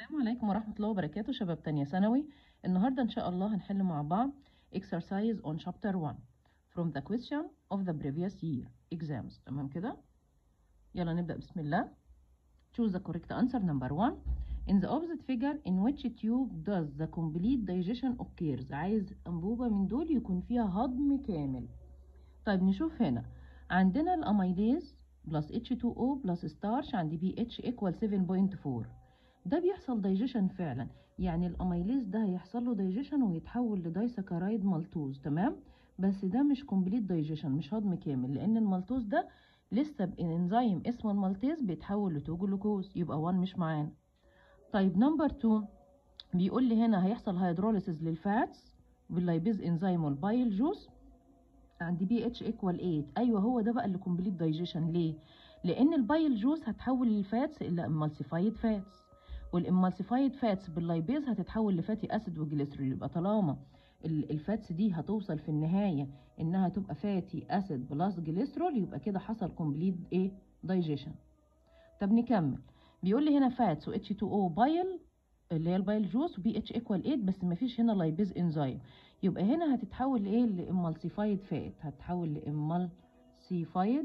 السلام عليكم ورحمة الله وبركاته شباب تانية ثانوي النهاردة إن شاء الله هنحل مع بعض exercise on chapter 1 from the question of the previous year exams تمام كده يلا نبدأ بسم الله choose the correct answer number 1 in the opposite figure in which tube does the complete digestion occurs عايز أنبوبة من دول يكون فيها هضم كامل طيب نشوف هنا عندنا الأميليز plus H2O plus starch عند pH equal 7.4 ده بيحصل دايجيشن فعلا يعني الاميليز ده هيحصل له دايجيشن ويتحول لدايسكرايد مالتوز تمام بس ده مش كومبليت دايجيشن مش هضم كامل لان المالتوز ده لسه بانزيم اسمه المالتيز بيتحول لتو جلوكوز يبقى 1 مش معانا طيب نمبر 2 بيقول لي هنا هيحصل هيدروليسيس للفاتس باللايبيز انزيم والبايل جوز عند بي اتش ايكوال 8 ايوه هو ده بقى اللي كومبليت دايجيشن ليه لان البايل جوز هتحول الفاتس الى امالسيفايد فاتس والامالسيفايد فاتس باللايبيز هتتحول لفاتي اسيد وجليسرول يبقى طالما الفاتس دي هتوصل في النهايه انها تبقى فاتي اسيد بلس جليسرول يبقى كده حصل كومبليت ايه دايجيشن طب نكمل بيقول لي هنا فاتس و H2O بايل اللي هي البايل جوز وبي اتش ايكوال 8 بس ما فيش هنا لايبيز انزيم يبقى هنا هتتحول لايه لامالسيفايد فات هتتحول لامالسيفايد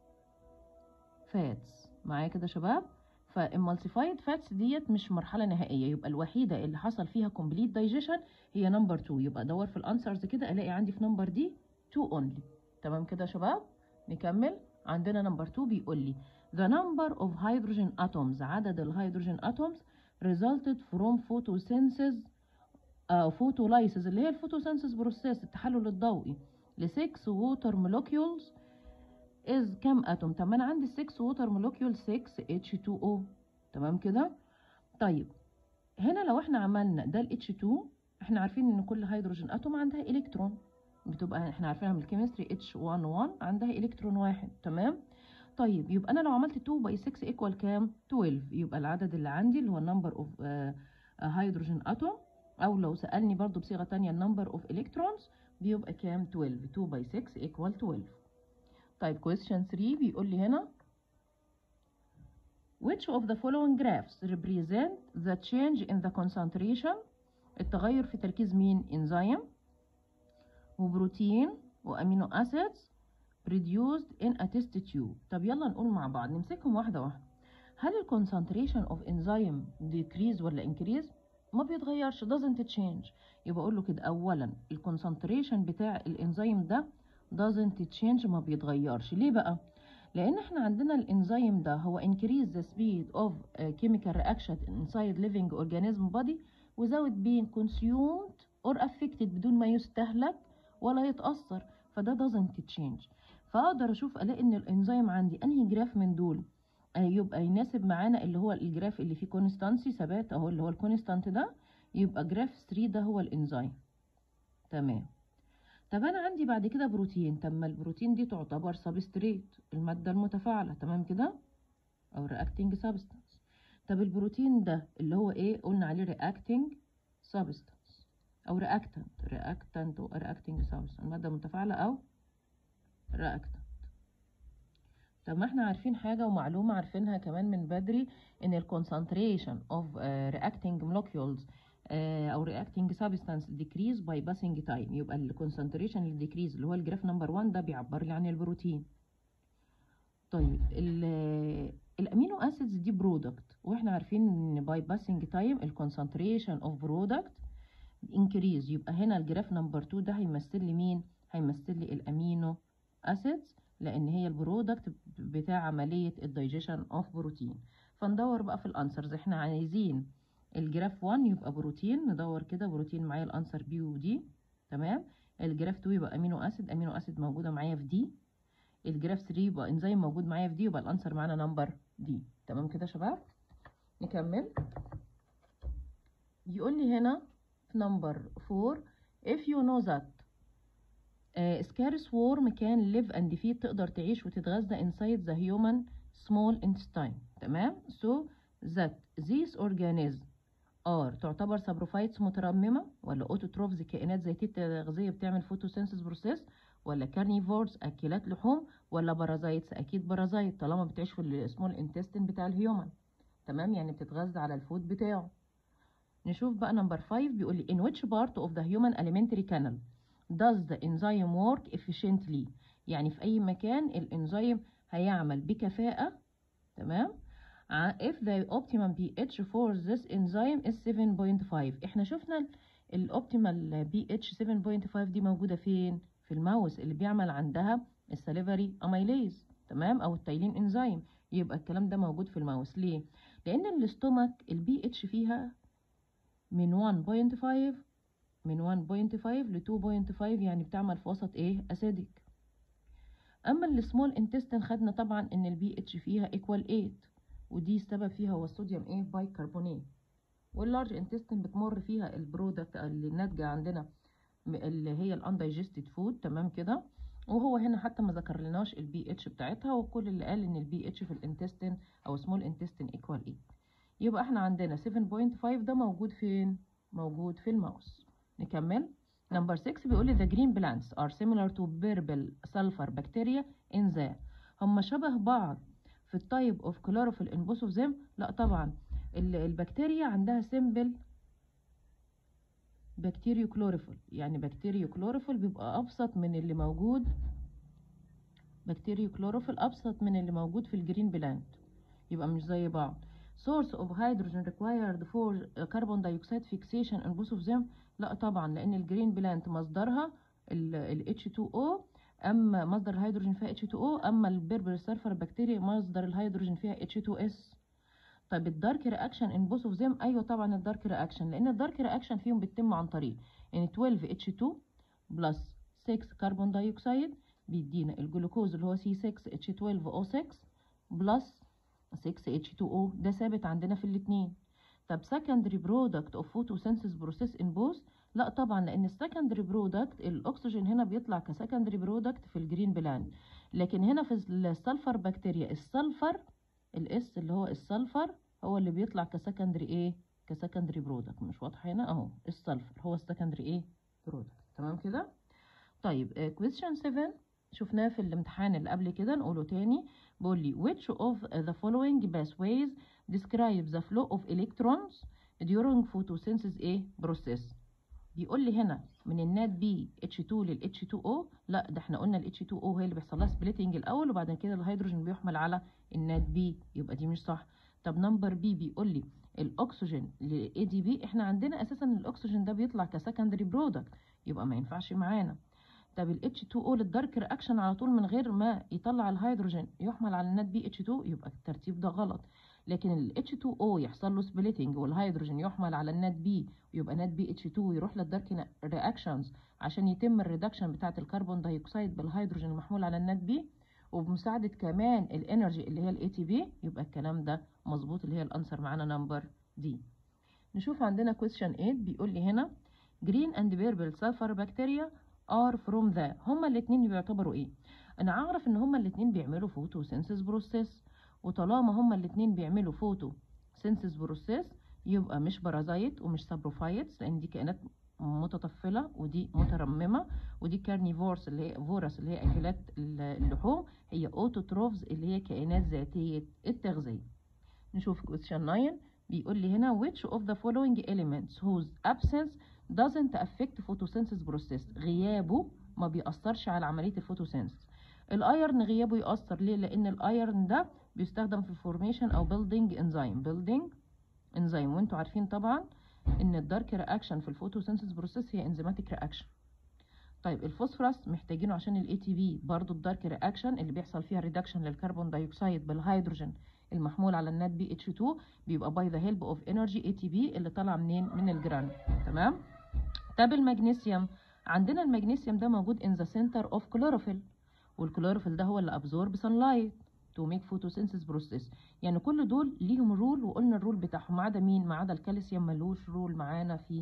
فاتس معايا كده شباب فالمالتيفايد فاتس ديت مش مرحله نهائيه يبقى الوحيده اللي حصل فيها كومبليت دايجيشن هي نمبر 2 يبقى ادور في الانسرز كده الاقي عندي في نمبر دي 2 اونلي تمام كده يا شباب نكمل عندنا نمبر 2 بيقول لي the number of hydrogen atoms عدد الهيدروجين atoms resulted from photosynthesis uh, photolysis اللي هي الفوتوسينثيس بروسيس التحلل الضوئي ل 6 water molecules is كام اتوم طب ما انا عندي 6 ووتر مولكيول 6 H2O تمام كده طيب هنا لو احنا عملنا ده ال H2 احنا عارفين ان كل هيدروجين اتوم عندها الكترون بتبقى احنا عارفينها من الكيمستري H11 عندها الكترون واحد تمام طيب يبقى انا لو عملت 2 باي 6 ايكوال كام 12 يبقى العدد اللي عندي اللي هو النمبر اوف هيدروجين اتوم او لو سالني برضو بصيغه ثانيه النمبر اوف الكترونز بيبقى كام 12 2 باي 6 ايكوال 12 طيب question 3 بيقول لي هنا which of the following graphs represent the change in the concentration التغير في تركيز مين انزيم وبروتين وامينو اسيدز produced in a test tube طب يلا نقول مع بعض نمسكهم واحده واحده هل الكونسنتريشن اوف انزيم decrease ولا increase ما بيتغيرش doesn't change يبقى اقول له كده اولا الكونسنتريشن بتاع الانزيم ده doesn't change ما بيتغيرش ليه بقى لان احنا عندنا الانزيم ده هو increase the speed of chemical reaction inside living organism body without being consumed or affected بدون ما يستهلك ولا يتأثر فده doesn't change فاقدر اشوف الاقي ان الانزيم عندي انهي جراف من دول يبقى يناسب معانا اللي هو الجراف اللي فيه كونستانسي ثبات اهو اللي هو الكونستانت ده يبقى جراف 3 ده هو الانزيم تمام طب انا عندي بعد كده بروتين طب ما البروتين دي تعتبر سبستريت الماده المتفاعله تمام كده او رياكتنج سبستانس طب البروتين ده اللي هو ايه قلنا عليه رياكتنج سبستانس او رياكتنت رياكتنت او رياكتنج سبستانس الماده المتفاعله او رياكتنت طب ما احنا عارفين حاجه ومعلومه عارفينها كمان من بدري ان الكونسنتريشن اوف رياكتنج molecules او reacting substance decrease by passing time يبقى الكونسنتريشن اللي decrease اللي هو الجراف نمبر 1 ده بيعبر لي عن البروتين طيب الامينو اسيدز دي برودكت واحنا عارفين ان باي باسنج تايم الكونسنتريشن اوف برودكت انكريز يبقى هنا الجراف نمبر 2 ده هيمثل لي مين هيمثل لي الامينو اسيدز لان هي البرودكت بتاع عمليه الدايجيشن اوف بروتين فندور بقى في الانسرز احنا عايزين الجراف 1 يبقى بروتين ندور كده بروتين معايا الانسر بي ودي تمام الجراف 2 يبقى امينو اسيد امينو اسيد موجوده معايا في دي الجراف 3 يبقى انزيم موجود معايا في دي يبقى الانسر معانا نمبر دي تمام كده يا شباب نكمل بيقول لي هنا في نمبر 4 if you know that uh, scarce worm can live and feed تقدر تعيش وتتغذى inside the human small intestine تمام so that these organisms ار تعتبر سابروفايتس مترممه ولا اوتوتروفز كائنات ذاتيه التغذيه بتعمل فوتوسينثيس بروسيس ولا كارنيفورز اكلات لحوم ولا بارازايتس اكيد بارازايت طالما بتعيش في السمول انتستين بتاع الهيومن تمام يعني بتتغذى على الفود بتاعه نشوف بقى نمبر 5 بيقول لي in which part of the human alimentary canal does the enzyme work efficiently يعني في أي مكان الإنزيم هيعمل بكفاءة تمام ع- if the optimum pH for this enzyme is 7.5 احنا شفنا الاوبتيمال pH 7.5 دي موجودة فين في الماوس اللي بيعمل عندها السليفري اميليز تمام او التايلين انزيم يبقى الكلام ده موجود في الماوس ليه لان الاستومك البي اتش فيها من 1.5 من 1.5 ل 2.5 يعني بتعمل في وسط ايه اسيدك اما السمول انتستين خدنا طبعا ان البي اتش فيها ايكوال 8 ودي السبب فيها هو الصوديوم ايه بايكربونات واللارج انتستين بتمر فيها البرودكت اللي ناتجه عندنا م- اللي هي الاندايجستد فود تمام كده وهو هنا حتى ما ذكر لناش البي اتش بتاعتها وكل اللي قال ان البي اتش في الانتستين او سمول انتستين ايكوال 8 يبقى احنا عندنا 7.5 ده موجود فين موجود في الماوس نكمل نمبر 6 بيقول لي the green plants are similar to purple sulfur bacteria in the هم شبه بعض في التايب اوف chlorophyll in both of them لا طبعا ال- البكتيريا عندها سيمبل بكتيريو كلوروفيل يعني بكتيريو كلوروفيل بيبقى ابسط من اللي موجود بكتيريو كلوروفيل ابسط من اللي موجود في الجرين بلانت يبقى مش زي بعض source of hydrogen required for carbon dioxide fixation in both of them لا طبعا لان الجرين بلانت مصدرها ال H2O اما مصدر الهيدروجين فيها H2O اما البربر سلفر بكتيريا مصدر الهيدروجين فيها H2S طيب الدارك رياكشن ان بوث اوف ذيم ايوه طبعا الدارك رياكشن لان الدارك رياكشن فيهم بتتم عن طريق ان 12 H2 بلس 6 كربون دايوكسيد بيدينا الجلوكوز اللي هو C6H12O6 بلس 6H2O ده ثابت عندنا في الاتنين طب secondary product of photosynthesis process in both لا طبعا لان السكندري برودكت الاكسجين هنا بيطلع كسكندري برودكت في الجرين بلان لكن هنا في السلفر بكتيريا السلفر الاس اللي هو السلفر هو اللي بيطلع كسكندري ايه كسكندري برودكت مش واضحه هنا اهو السلفر هو السكندري ايه برودكت تمام كده طيب كويستشن 7 شفناه في الامتحان اللي قبل كده نقوله تاني بيقول لي which of the following pathways describe the flow of electrons during photosynthesis ايه process بيقول لي هنا من النات بي H2 لل H2O لا ده احنا قلنا ال H2O هي اللي بيحصل لها سبليتنج الاول وبعد كده الهيدروجين بيحمل على النات بي يبقى دي مش صح طب نمبر بي بيقول لي الاكسجين ل ADP احنا عندنا اساسا الاكسجين ده بيطلع كسكندري برودكت يبقى ما ينفعش معانا طب ال H2O للدارك رياكشن على طول من غير ما يطلع الهيدروجين يحمل على النات بي H2 يبقى الترتيب ده غلط لكن ال H2O يحصل له سبليتنج والهيدروجين يحمل على النات بي ويبقى نات بي H2 ويروح للدارك رياكشنز عشان يتم الريدكشن بتاعه الكربون دايوكسيد بالهيدروجين المحمول على النات بي وبمساعدة كمان الانرجي اللي هي الاي تي بي يبقى الكلام ده مظبوط اللي هي الانسر معانا نمبر دي نشوف عندنا question 8 بيقول لي هنا green and purple sulfur bacteria are from the هما الاتنين بيعتبروا ايه انا اعرف ان هما الاتنين بيعملوا photosynthesis process وطالما هما الاتنين بيعملوا photosynthesis process يبقى مش بارازايت ومش سابروفايتس لان دي كائنات متطفلة ودي مترممة ودي كارنيفورس اللي هي فورس اللي هي اكلات اللحوم هي اوتوتروفز اللي هي كائنات ذاتية التغذية نشوف question 9 بيقول لي هنا which of the following elements whose absence doesn't affect photosynthesis process غيابه ما بيأثرش على عملية الفوتوسينثيز الايرن غيابه يأثر ليه لان الايرن ده بيستخدم في الفورميشن او building enzyme building enzyme وانتوا عارفين طبعا ان الدارك رياكشن في الفوتوسينثيز بروسيس هي انزيماتيك رياكشن طيب الفوسفورس محتاجينه عشان الاي تي بي برضه الدارك رياكشن اللي بيحصل فيها ريدكشن للكربون دايوكسيد بالهيدروجين المحمول على النات بي اتش 2 بيبقى باي ذا هيلب اوف انرجي اي تي بي اللي طالعه منين من الجران تمام طب المغنيسيوم عندنا المغنيسيوم ده موجود in the center of chlorophyll والكلوروفيل ده هو اللي absorb sunlight to make photosynthesis process يعني كل دول ليهم رول وقلنا الرول بتاعهم ما عدا مين ما عدا الكالسيوم ملوش رول معانا في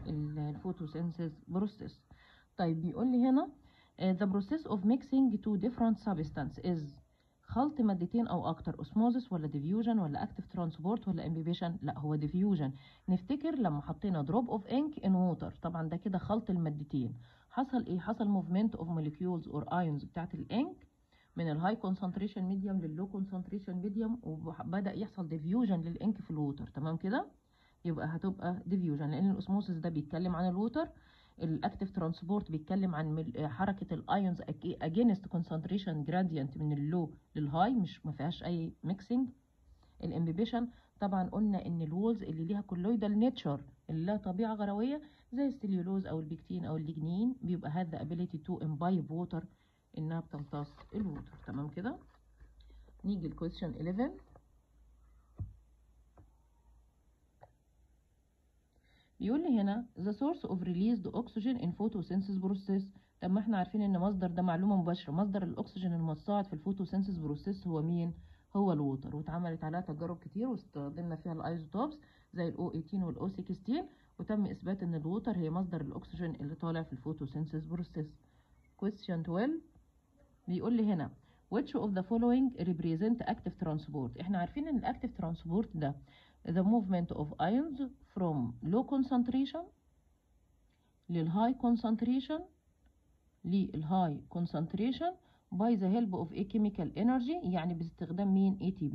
الفوتوسينثيز بروسيس طيب بيقول لي هنا the process of mixing two different substance is خلط مادتين او اكتر osmosis ولا diffusion ولا active transport ولا imbibition لا هو diffusion نفتكر لما حطينا drop of ink in water طبعا ده كده خلط المادتين حصل ايه حصل movement of molecules or ions بتاعت الانك من الهاي كونسنتريشن ميديوم لللو كونسنتريشن ميديوم وبدا يحصل ديفيوجن للانك في الووتر تمام كده يبقى هتبقى ديفيوجن لان الاسموسس ده بيتكلم عن الووتر الاكتيف ترانسبورت بيتكلم عن مل- حركه الايونز اجينست كونسنتريشن جرادينت من اللو للهاي مش ما فيهاش اي ميكسنج الامبيبيشن طبعا قلنا ان الوولز اللي ليها كولويدال نيتشر اللي لها طبيعه غرويه زي السليولوز او البكتين او الليجنين بيبقى هذا ability to imbibe water انها بتمتص الووتر تمام كده نيجي الكويستشن 11 بيقول لي هنا the source of released oxygen in photosynthesis process طب ما احنا عارفين ان مصدر ده معلومه مباشره مصدر الاكسجين المتصاعد في الفوتوسينثيس بروسيس هو مين هو الووتر واتعملت عليها تجارب كتير واستخدمنا فيها الايزوتوبس زي الاو 18 والاو 16 وتم اثبات ان الووتر هي مصدر الاكسجين اللي طالع في الفوتوسينثيس بروسيس question 12 بيقول لي هنا which of the following represent active transport احنا عارفين ان الاكتيف ترانسبورت ده the movement of ions from low concentration للهاي concentration للهاي concentration by the help of a chemical energy يعني باستخدام مين ATP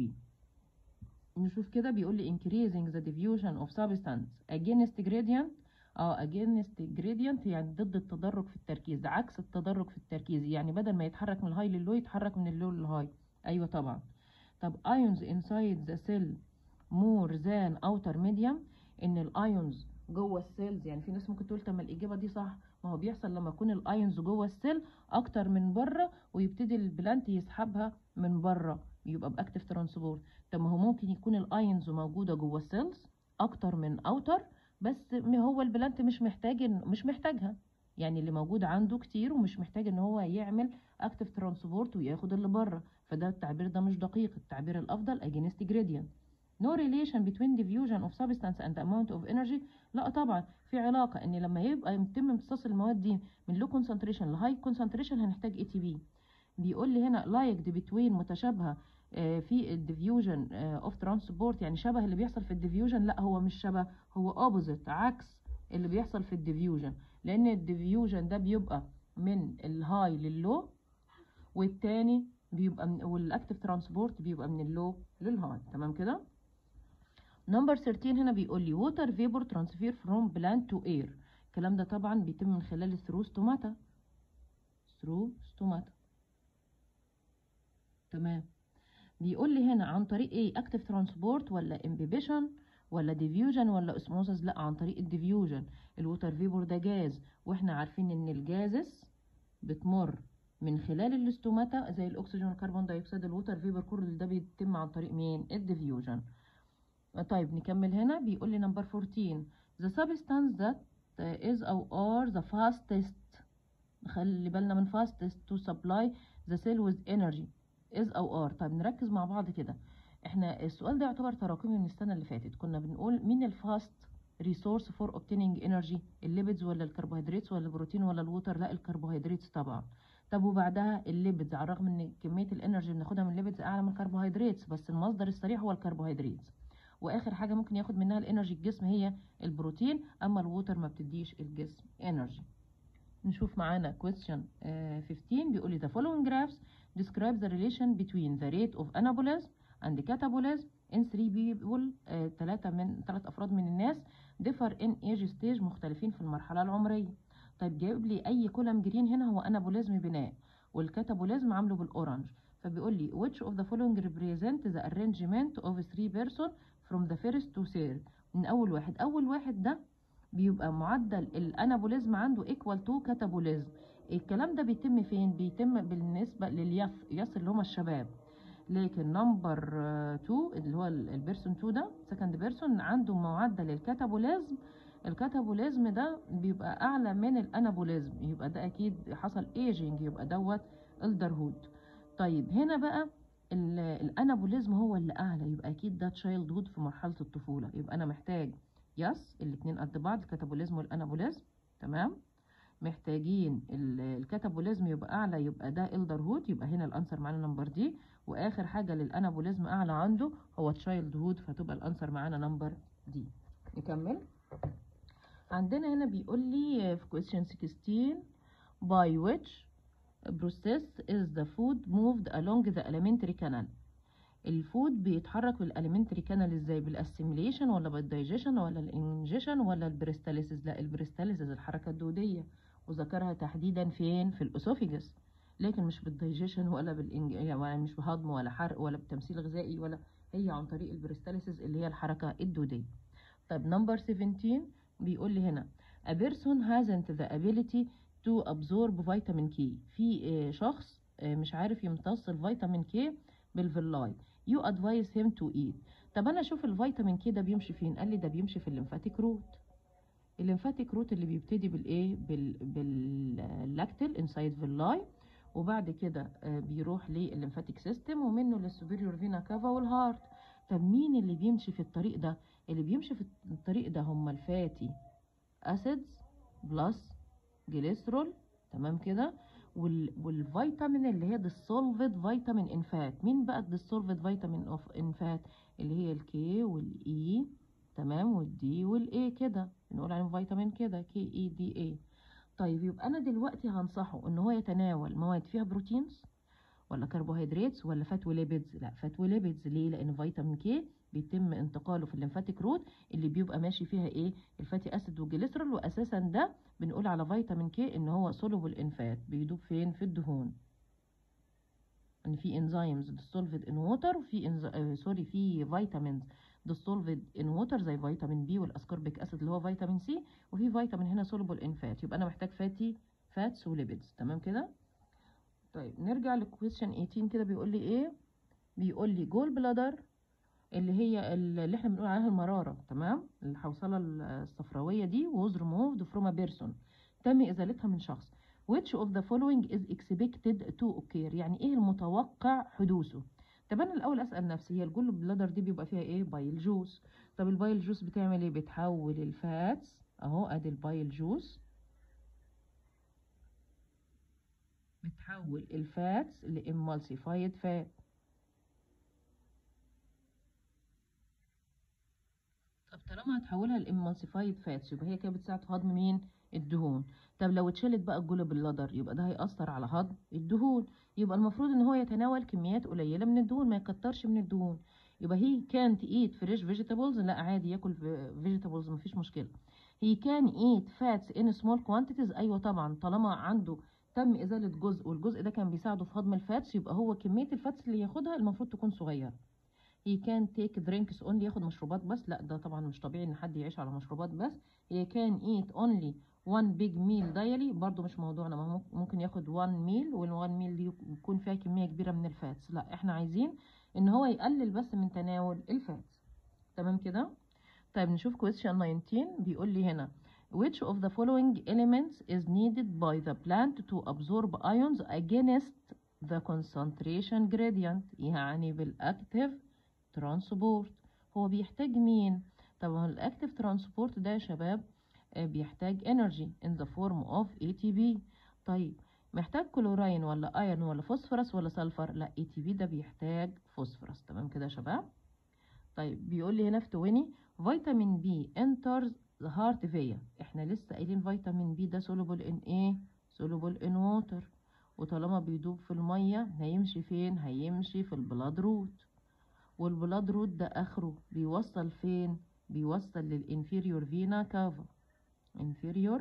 نشوف كده بيقول لي increasing the diffusion of substance against gradient اه against gradient يعني ضد التدرج في التركيز عكس التدرج في التركيز يعني بدل ما يتحرك من الهاي لللو يتحرك من اللو للهاي ايوه طبعا طب ions inside the cell more than outer medium ان الايونز جوه السيلز يعني في ناس ممكن تقول طب ما الاجابه دي صح ما هو بيحصل لما يكون الايونز جوه السيل اكتر من بره ويبتدي البلانت يسحبها من بره يبقى باكتيف ترانسبورت طب ما هو ممكن يكون الايونز موجوده جوه السيلز اكتر من اوتر بس م- هو البلانت مش محتاج إن- مش محتاجها يعني اللي موجود عنده كتير ومش محتاج ان هو يعمل اكتيف ترانسبورت وياخد اللي بره فده التعبير ده مش دقيق التعبير الافضل against gradient no relation between diffusion of substance and amount of energy لا طبعا في علاقة ان لما يبقى يتم امتصاص المواد دي من low concentration ل high concentration هنحتاج ATP بيقول لي هنا liked between متشابهة آه، في الديفيوجن اوف ترانسبورت يعني شبه اللي بيحصل في الديفيوجن لا هو مش شبه هو اوبوزيت عكس اللي بيحصل في الديفيوجن لان الديفيوجن ده بيبقى من الهاي لللو والتاني بيبقى من والاكتيف ترانسبورت بيبقى من اللو للهاي تمام كده نمبر 13 هنا بيقول لي ووتر فيبور ترانسفير فروم بلانت تو اير الكلام ده طبعا بيتم من خلال الثرو ستوماتا ثرو ستوماتا تمام بيقول لي هنا عن طريق ايه اكتيف ترانسبورت ولا امبيبيشن ولا ديفيوجن ولا اسموزس لا عن طريق الديفيوجن الووتر فيبور ده جاز واحنا عارفين ان الجازس بتمر من خلال الاستوماتا زي الاكسجين والكربون دايوكسيد الووتر فيبر كل ده بيتم عن طريق مين الديفيوجن طيب نكمل هنا بيقول لي نمبر 14 the substance that is or are the fastest خلي بالنا من fastest to supply the cell with energy is او are طيب نركز مع بعض كده احنا السؤال ده يعتبر تراكمي من السنة اللي فاتت كنا بنقول مين الفاست ريسورس فور obtaining energy الليبيدز ولا الكربوهيدرات ولا البروتين ولا الووتر لا الكربوهيدرات طبعا طب وبعدها الليبيدز على الرغم ان كمية الانرجي اللي بناخدها من الليبيدز اعلى من الكربوهيدرات بس المصدر السريع هو الكربوهيدرات واخر حاجة ممكن ياخد منها الانرجي الجسم هي البروتين اما الووتر ما بتديش الجسم انرجي نشوف معانا question آه، 15 بيقول لي the following graphs describe the relation between the rate of anabolism and catabolism in three people آه، تلاتة من تلات أفراد من الناس differ in age stage مختلفين في المرحلة العمرية طيب جايب لي أي كولم جرين هنا هو أنابوليزم بناء والكاتابوليزم عامله بالأورنج فبيقول لي which of the following represent the arrangement of three person from the first to third من أول واحد أول واحد ده بيبقى معدل الانابوليزم عنده ايكوال تو كاتابوليزم الكلام ده بيتم فين بيتم بالنسبه لليف يس اللي هم الشباب لكن نمبر 2 اللي هو البيرسون 2 ده سكند بيرسون عنده معدل الكاتابوليزم الكاتابوليزم ده بيبقى اعلى من الانابوليزم يبقى ده اكيد حصل ايجينج يبقى دوت الدرهود طيب هنا بقى ال- الانابوليزم هو اللي اعلى يبقى اكيد ده تشايلد هود في مرحله الطفوله يبقى انا محتاج يس الاتنين قد بعض الكاتابوليزم والانابوليزم تمام محتاجين ال- الكاتابوليزم يبقى اعلى يبقى ده الدر هود يبقى هنا الانسر معانا نمبر دي واخر حاجه للانابوليزم اعلى عنده هو تشايلد هود فتبقى الانسر معانا نمبر دي نكمل عندنا هنا بيقول لي في question 16 by which process is the food moved along the alimentary canal الفود بيتحرك بالاليمنتري كانال ازاي بالاسيميليشن ولا بالدايجيشن ولا الانجيشن ولا البريستاليسيس لا البريستاليسيس الحركه الدوديه وذكرها تحديدا فين في الاسوفيجس لكن مش بالدايجيشن ولا بالإنج... يعني مش بهضم ولا حرق ولا بتمثيل غذائي ولا هي عن طريق البريستاليسيس اللي هي الحركه الدوديه طيب نمبر 17 بيقول لي هنا a person hasn't the ability to absorb vitamin K في آه، شخص آه، مش عارف يمتص الفيتامين كي بالفيلاي you advise him to eat طب انا اشوف الفيتامين كي ده بيمشي فين قال لي ده بيمشي في الليمفاتيك روت الليمفاتيك روت اللي بيبتدي بالايه بال باللاكتل انسايد فيلاي وبعد كده آه، بيروح للليمفاتيك سيستم ومنه للسوبيريور فينا كافا والهارت طب مين اللي بيمشي في الطريق ده اللي بيمشي في الطريق ده هم الفاتي اسيدز بلس جليسرول تمام كده وال والفيتامين اللي هي ديسولفد فيتامين ان فات مين بقى الديسولفد فيتامين اوف ان فات اللي هي الكي والاي تمام والدي والاي كده بنقول عليهم فيتامين كده كي اي دي اي طيب يبقى انا دلوقتي هنصحه ان هو يتناول مواد فيها بروتينز ولا كربوهيدرات ولا فات وليبيدز لا فات وليبيدز ليه لان فيتامين كي بيتم انتقاله في الليمفاتيك روت اللي بيبقى ماشي فيها ايه الفاتي اسيد والجليسرول واساسا ده بنقول على فيتامين كي ان هو سولوبل ان فات بيدوب فين في الدهون ان في انزيمز dissolved ان ووتر وفي انز... آه سوري في فيتامينز dissolved ان ووتر زي فيتامين بي والاسكوربيك اسيد اللي هو فيتامين سي وفي فيتامين هنا soluble ان فات يبقى انا محتاج فاتي فاتس وليبيدز تمام كده طيب نرجع لكويشن 18 كده بيقول لي ايه بيقول لي جول بلادر اللي هي اللي احنا بنقول عليها المراره تمام الحوصله الصفراويه دي was removed from a person تم ازالتها من شخص which of the following is expected to occur يعني ايه المتوقع حدوثه طب انا الاول اسال نفسي هي الجول بلادر دي بيبقى فيها ايه بايل جوس طب البايل جوس بتعمل ايه بتحول الفاتس اهو ادي البايل جوس بتحول الفاتس لامالسيفايد فات طب طالما هتحولها لامالسيفايد فاتس يبقى هي كده بتساعد في هضم مين الدهون طب لو اتشالت بقى الجول باللدر يبقى ده هيأثر على هضم الدهون يبقى المفروض ان هو يتناول كميات قليله من الدهون ما يكترش من الدهون يبقى هي كانت ايت فريش فيجيتابلز لا عادي ياكل فيجيتابلز مفيش مشكله هي كان ايت فاتس ان سمول كوانتيتيز ايوه طبعا طالما عنده تم ازاله جزء والجزء ده كان بيساعده في هضم الفاتس يبقى هو كميه الفاتس اللي ياخدها المفروض تكون صغيره he can take drinks only ياخد مشروبات بس لا ده طبعا مش طبيعي ان حد يعيش على مشروبات بس he can eat only one big meal daily برضو مش موضوعنا ما ممكن ياخد one meal وال one meal دي يكون فيها كمية كبيرة من الفاتس لا احنا عايزين ان هو يقلل بس من تناول الفاتس تمام كده طيب نشوف question 19 بيقول لي هنا which of the following elements is needed by the plant to absorb ions against the concentration gradient يعني بالاكتيف ترانسبورت هو بيحتاج مين طبعا الاكتيف ترانسبورت ده يا شباب بيحتاج energy in the form of ATP طيب محتاج كلوراين ولا ايرون ولا فوسفورس ولا سلفر لا ATP ده بيحتاج فوسفورس تمام كده يا شباب طيب بيقول لي هنا في 20 فيتامين بي enters the heart via احنا لسه قايلين فيتامين بي ده soluble in ايه soluble in water وطالما بيدوب في المية هيمشي فين هيمشي في البلاد روت والبلاد روت ده اخره بيوصل فين بيوصل للانفيريور فينا كافا inferior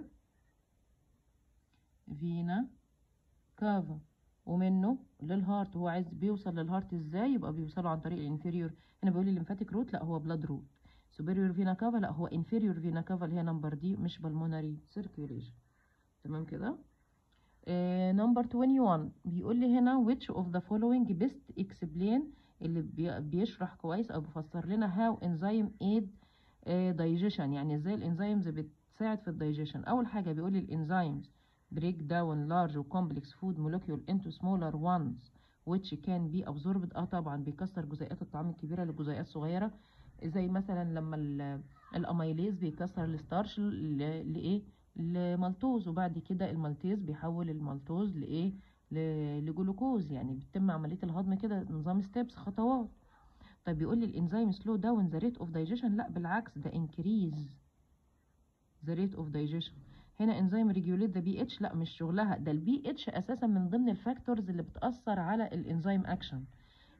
فينا كافا ومنه للهارت هو عايز بيوصل للهارت ازاي يبقى بيوصله عن طريق الانفيريور هنا بيقول لي الليمفاتيك روت لا هو بلاد روت superior فينا كافا لا هو inferior فينا كافا اللي هي نمبر دي مش بالمونري circulation تمام كده نمبر uh, 21 بيقول لي هنا which of the following best explain اللي بي بيشرح كويس او بيفسر لنا how enzyme aid uh, digestion يعني ازاي الانزيمز بت تساعد في الدايجيشن اول حاجه بيقول لي الانزيمز break down large complex food molecule into smaller ones which can be absorbed اه طبعا بيكسر جزيئات الطعام الكبيره لجزيئات صغيره زي مثلا لما الاميليز بيكسر الستارش لايه لمالتوز وبعد كده المالتيز بيحول المالتوز لايه لجلوكوز يعني بتتم عمليه الهضم كده نظام ستيبس خطوات طيب بيقول لي الانزيم سلو داون ذا ريت اوف دايجيشن لا بالعكس ده انكريز the rate of digestion هنا انزيم ريجوليت ذا بي اتش لا مش شغلها ده البي اتش اساسا من ضمن الفاكتورز اللي بتاثر على الانزيم اكشن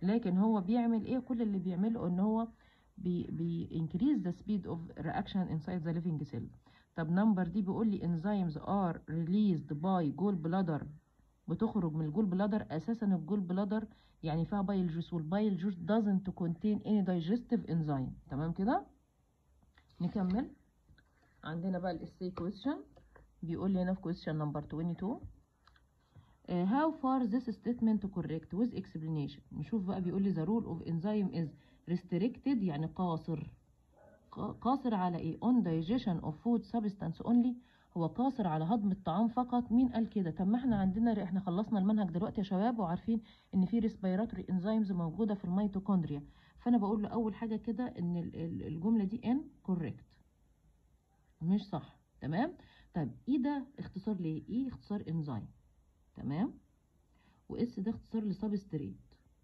لكن هو بيعمل ايه كل اللي بيعمله ان هو بي بي increase the speed of reaction inside the living cell طب نمبر دي بيقول لي enzymes are released by gallbladder بتخرج من الجول بلادر اساسا الجول بلادر يعني فيها بايل جوس والبايل جوس doesn't contain any digestive enzyme تمام كده نكمل عندنا بقى الاسي question بيقول لي هنا في question number 22 Uh, how far this statement correct with explanation نشوف بقى بيقول لي the rule of enzyme is restricted يعني قاصر ق- قاصر على ايه on digestion of food substance only هو قاصر على هضم الطعام فقط مين قال كده طب ما احنا عندنا احنا خلصنا المنهج دلوقتي يا شباب وعارفين ان في respiratory enzymes موجوده في الميتوكوندريا فانا بقول له اول حاجه كده ان ال- ال- الجمله دي ان correct مش صح تمام طيب ايه ده اختصار ليه ايه اختصار انزيم تمام واس ده اختصار لسبستريت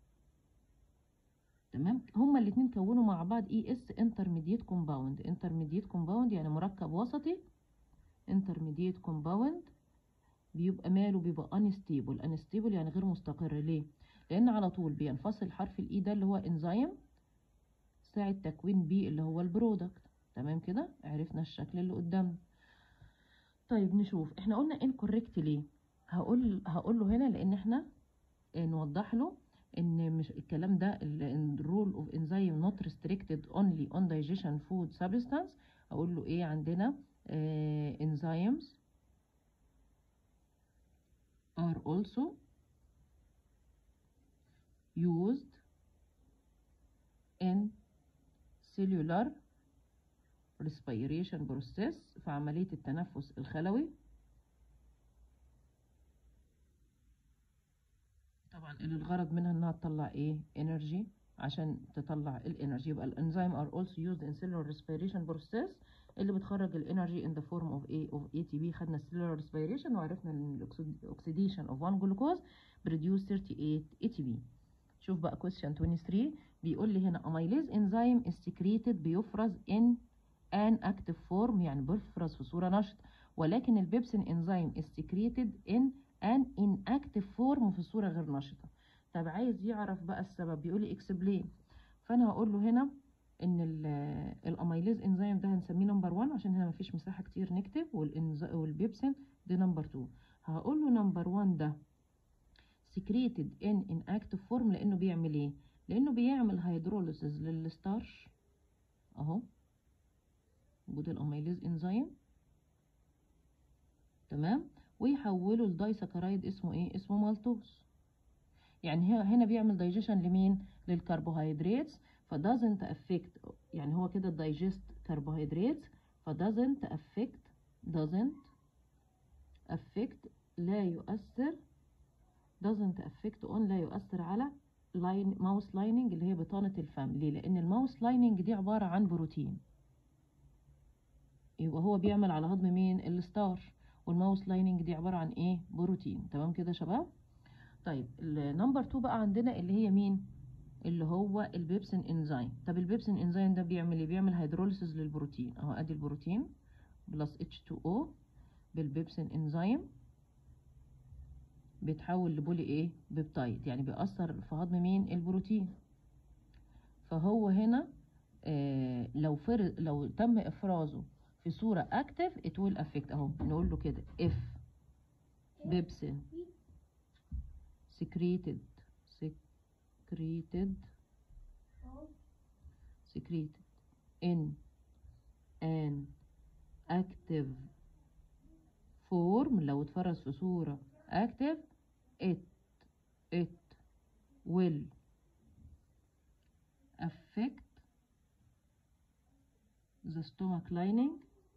تمام هما الاتنين كونوا مع بعض اي اس انترميديت كومباوند انترميديت كومباوند يعني مركب وسطي انترميديت كومباوند بيبقى ماله بيبقى انستيبل انستيبل يعني غير مستقر ليه لان على طول بينفصل حرف الاي ده اللي هو انزيم ساعة تكوين بي اللي هو البرودكت تمام كده عرفنا الشكل اللي قدامنا طيب نشوف احنا قلنا incorrect ليه هقول هقول له هنا لان احنا آه، نوضح له ان مش الكلام ده الرول اوف enzyme not restricted only on digestion food substance اقول له ايه عندنا آه enzymes are also used in cellular respiration process في عملية التنفس الخلوي طبعا اللي الغرض منها انها تطلع ايه انرجي عشان تطلع الانرجي يبقى الانزيم are also used in cellular respiration process اللي بتخرج الانرجي in the form of a of ATP خدنا cellular respiration وعرفنا ان الاكسيديشن of one glucose produce 38 ATP شوف بقى question 23 بيقول لي هنا amylase enzyme is secreted بيفرز in an active form يعني بيفرز في صورة نشطة ولكن البيبسين enzyme is secreted in an inactive form في صورة غير نشطة طب عايز يعرف بقى السبب بيقول لي explain فانا هقول له هنا ان الاميليز انزيم ده هنسميه نمبر 1 عشان هنا مفيش مساحة كتير نكتب والإنز- والبيبسين ده نمبر 2 هقول له نمبر 1 ده secreted in inactive form لانه بيعمل ايه لانه بيعمل هيدروليسيس للستارش اهو وجود الاميليز انزيم تمام ويحوله لدايسكرايد اسمه ايه اسمه مالتوز يعني هي- هنا بيعمل دايجيشن لمين للكربوهيدرات فدازنت افكت يعني هو كده دايجست كربوهيدرات فدازنت افكت doesn't affect لا يؤثر doesn't affect on لا يؤثر على لاين ماوس لايننج اللي هي بطانة الفم ليه لأن الماوس لايننج دي عبارة عن بروتين يبقى هو بيعمل على هضم مين الستارش والماوس لايننج دي عبارة عن ايه بروتين تمام كده يا شباب طيب النمبر 2 بقى عندنا اللي هي مين اللي هو البيبسين انزيم طب البيبسين انزيم ده بيعمل ايه بيعمل هيدروليسيس للبروتين اهو ادي البروتين بلس H2O بالبيبسين انزيم بيتحول لبولي ايه بيبتايد يعني بيأثر في هضم مين البروتين فهو هنا آه لو فر لو تم افرازه في صورة active it will affect اهو نقول له كده if بيبسين secreted secreted secreted in an active form لو اتفرز في صورة active it it will affect the stomach lining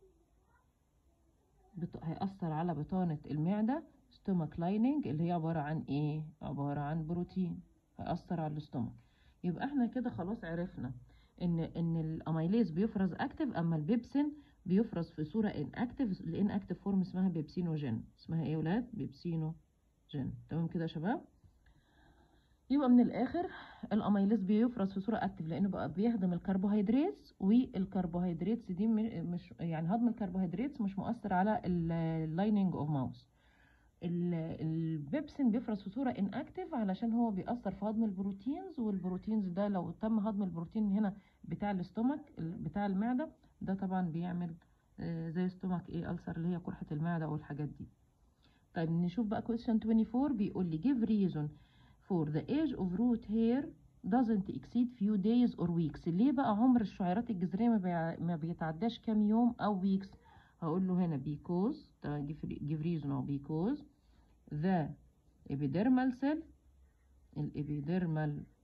بت... هيأثر على بطانة المعدة stomach lining اللي هي عبارة عن ايه عبارة عن بروتين هيأثر على الاستومك يبقى احنا كده خلاص عرفنا ان ان الاميليز بيفرز اكتف اما البيبسين بيفرز في صورة ان اكتف الان اكتف فورم اسمها بيبسينوجين اسمها ايه يا ولاد بيبسينوجين تمام كده يا شباب يبقى من الاخر الاميليز بيفرز في صوره اكتف لانه بقى بيهضم الكربوهيدرات والكربوهيدرات دي م- مش يعني هضم الكربوهيدرات مش مؤثر على اللايننج اوف ماوس ال- البيبسين بيفرز في صورة inactive علشان هو بيأثر في هضم البروتينز والبروتينز ده لو تم هضم البروتين هنا بتاع الاستومك ال- بتاع المعدة ده طبعا بيعمل آه، زي ستومك ايه ألسر اللي هي قرحة المعدة والحاجات دي طيب نشوف بقى question 24 بيقول لي give reason for the age of root hair doesn't exceed few days or weeks ليه بقى عمر الشعيرات الجذرية ما, بيع... ما بيتعداش كام يوم أو weeks هقول له هنا because ده give, give reason أو because the epidermal cell الابيديرمال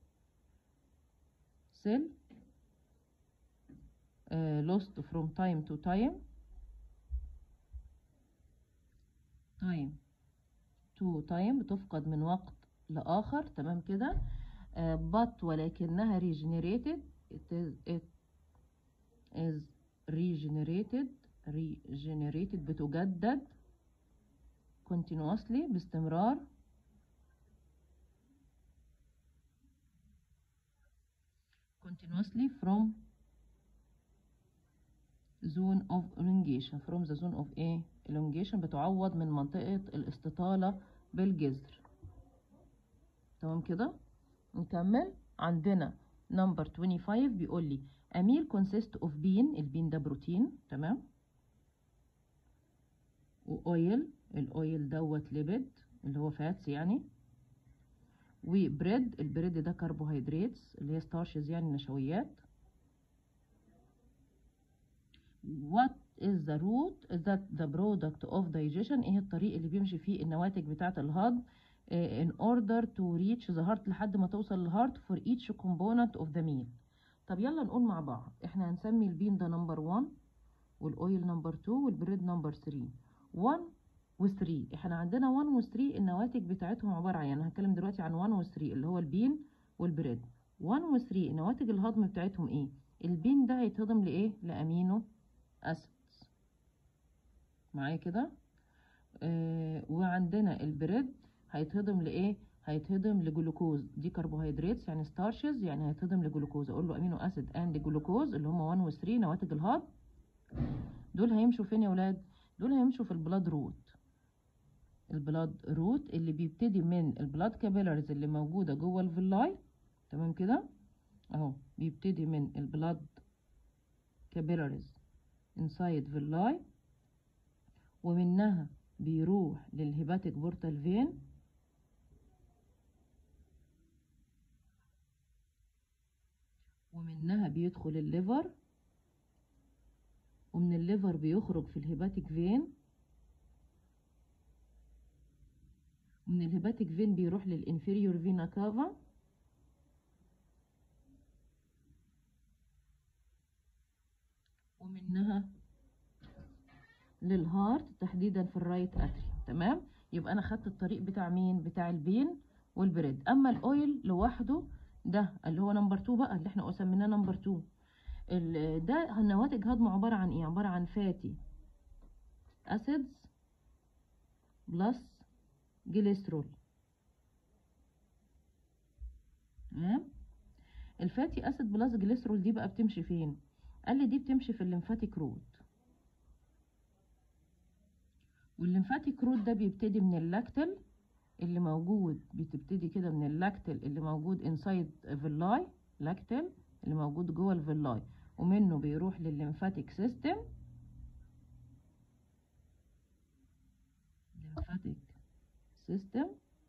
cell uh, lost from time to time time to time بتفقد من وقت لآخر تمام كده uh, but ولكنها regenerated it is, it is regenerated regenerated بتجدد continuously باستمرار continuously from zone of elongation from the zone of ايه elongation بتعوض من منطقة الاستطالة بالجذر تمام كده نكمل عندنا number 25 بيقول لي a meal consist of bean البين ده بروتين تمام واويل الاويل دوت ليبيد اللي هو فاتس يعني وبريد البريد ده كربوهيدرات اللي هي ستارشز يعني نشويات what is the route that the product of digestion ايه الطريق اللي بيمشي فيه النواتج بتاعة الهضم eh, in order to reach the heart لحد ما توصل للهارت for each component of the meal طب يلا نقول مع بعض احنا هنسمي البين ده نمبر 1 والاويل نمبر 2 والبريد نمبر 3 1 و3 احنا عندنا 1 و 3 النواتج بتاعتهم عبارة عن يعني هنتكلم دلوقتي عن 1 و 3 اللي هو البين والبريد 1 و 3 نواتج الهضم بتاعتهم ايه البين ده هيتهضم لايه لامينو اسيدز معايا كده آه وعندنا البريد هيتهضم لايه هيتهضم لجلوكوز دي كربوهيدرات يعني ستارشز يعني هيتهضم لجلوكوز اقول له امينو اسيد اند جلوكوز اللي هم 1 و 3 نواتج الهضم دول هيمشوا فين يا ولاد دول هيمشوا في البلاد روت البلاد روت اللي بيبتدي من البلاد كابيلاريز اللي موجوده جوه الفيلاي تمام كده اهو بيبتدي من البلاد كابيلاريز inside villi ومنها بيروح للهيباتيك بورتال فين ومنها بيدخل الليفر ومن الليفر بيخرج في الهيباتيك فين ومن الهيباتيك فين بيروح للانفيريور فينا كافا ومنها للهارت تحديدا في الرايت اتري تمام يبقى انا خدت الطريق بتاع مين بتاع البين والبريد اما الاويل لوحده ده اللي هو نمبر 2 بقى اللي احنا سميناه نمبر 2 ال- ده النواتج هضم عبارة عن ايه عبارة عن فاتي اسيدز بلس جليسرول تمام الفاتي اسيد بلس جليسرول دي بقى بتمشي فين قال لي دي بتمشي في الليمفاتيك روت والليمفاتيك روت ده بيبتدي من اللاكتل اللي موجود بتبتدي كده من اللاكتل اللي موجود انسايد فيلاي لاكتل اللي موجود جوه الفيلاي ومنه بيروح للليمفاتيك سيستم ليمفاتيك سيستم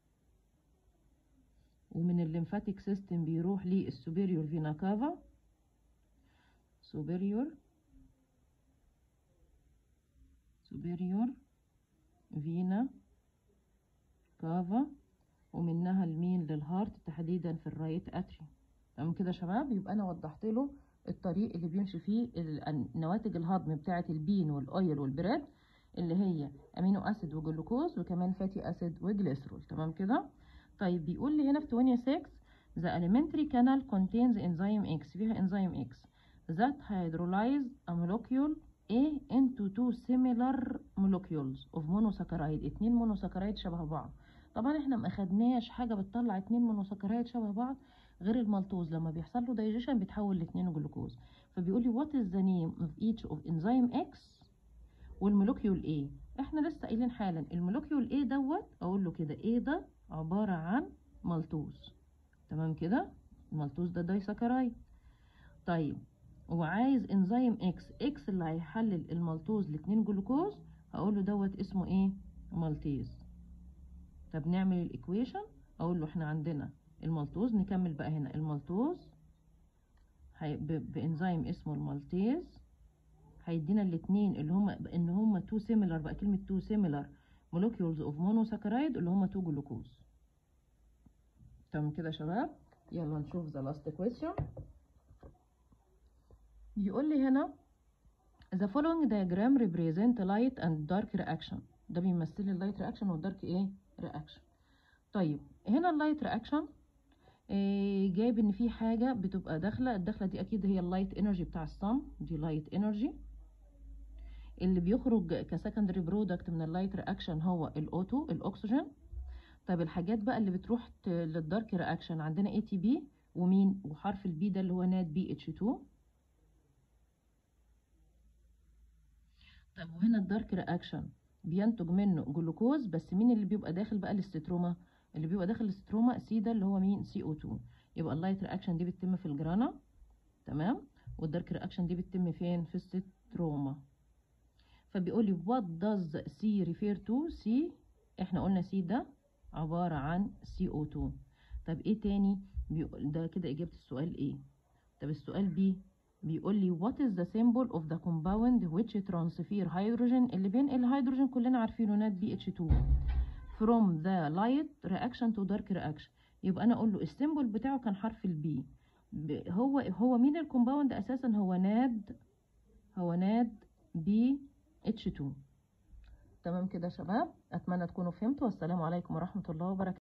ومن الليمفاتيك سيستم بيروح للسوبيريور فينا كافا superior superior فينا كافا ومنها المين للهارت تحديدا في الرايت اتري تمام كده يا شباب يبقى انا وضحت له الطريق اللي بيمشي فيه ال- نواتج الهضم بتاعه البين والاويل والبريد اللي هي امينو اسيد وجلوكوز وكمان فاتي اسيد وجليسرول تمام كده طيب بيقول لي هنا في 26 the alimentary canal contains enzyme X فيها enzyme X that hydrolyze a molecule A into two similar molecules of monosaccharide اتنين مونوساكرايد شبه بعض طبعا احنا ما اخدناش حاجه بتطلع اتنين مونوساكرايد شبه بعض غير المالتوز لما بيحصل له دايجيشن بيتحول لاتنين جلوكوز فبيقول لي what is the name of each of enzyme X والمولكيول A احنا لسه قايلين حالا المولكيول ايه دوت اقول له كده ايه ده عباره عن مالتوز تمام كده المالتوز ده دايسكرايد طيب وعايز انزيم اكس اكس اللي هيحلل المالتوز لاتنين جلوكوز هقول له دوت اسمه ايه مالتيز طب نعمل الايكويشن اقول له احنا عندنا المالتوز نكمل بقى هنا المالتوز هي ب- بانزيم اسمه المالتيز هيدينا الاتنين اللي هما ان هما تو سيميلر بقى كلمه تو سيميلر molecules اوف monosaccharide اللي هما تو جلوكوز تمام كده يا شباب يلا نشوف ذا لاست كويستشن بيقول لي هنا the following diagram represent light and dark reaction ده بيمثل لي اللايت رياكشن والدارك ايه رياكشن طيب هنا اللايت رياكشن إيه جايب ان في حاجه بتبقى داخله الداخله دي اكيد هي اللايت انرجي بتاع الصن دي لايت انرجي اللي بيخرج كسكندري برودكت من اللايت رياكشن هو الاوتو الاكسجين طيب الحاجات بقى اللي بتروح ت- للدارك رياكشن عندنا اي تي بي ومين وحرف البي ده اللي هو نات بي اتش 2 طب وهنا الدارك رياكشن بينتج منه جلوكوز بس مين اللي بيبقى داخل بقى الاستروما اللي بيبقى داخل الاستروما سي ده اللي هو مين سي او 2 يبقى اللايت رياكشن دي بتتم في الجرانا تمام والدارك رياكشن دي بتتم فين في الستروما فبيقول لي what does C refer to C احنا قلنا C ده عبارة عن CO2 طب ايه تاني بيقول ده كده اجابة السؤال ايه طب السؤال B بيقول لي what is the symbol of the compound which transfer hydrogen اللي بينقل الهيدروجين كلنا عارفينه نات BH2 from the light reaction to dark reaction يبقى انا اقول له السيمبل بتاعه كان حرف البي هو هو مين الكومباوند اساسا هو ناد هو ناد بي اتش 2 تمام كده يا شباب اتمنى تكونوا فهمتوا والسلام عليكم ورحمه الله وبركاته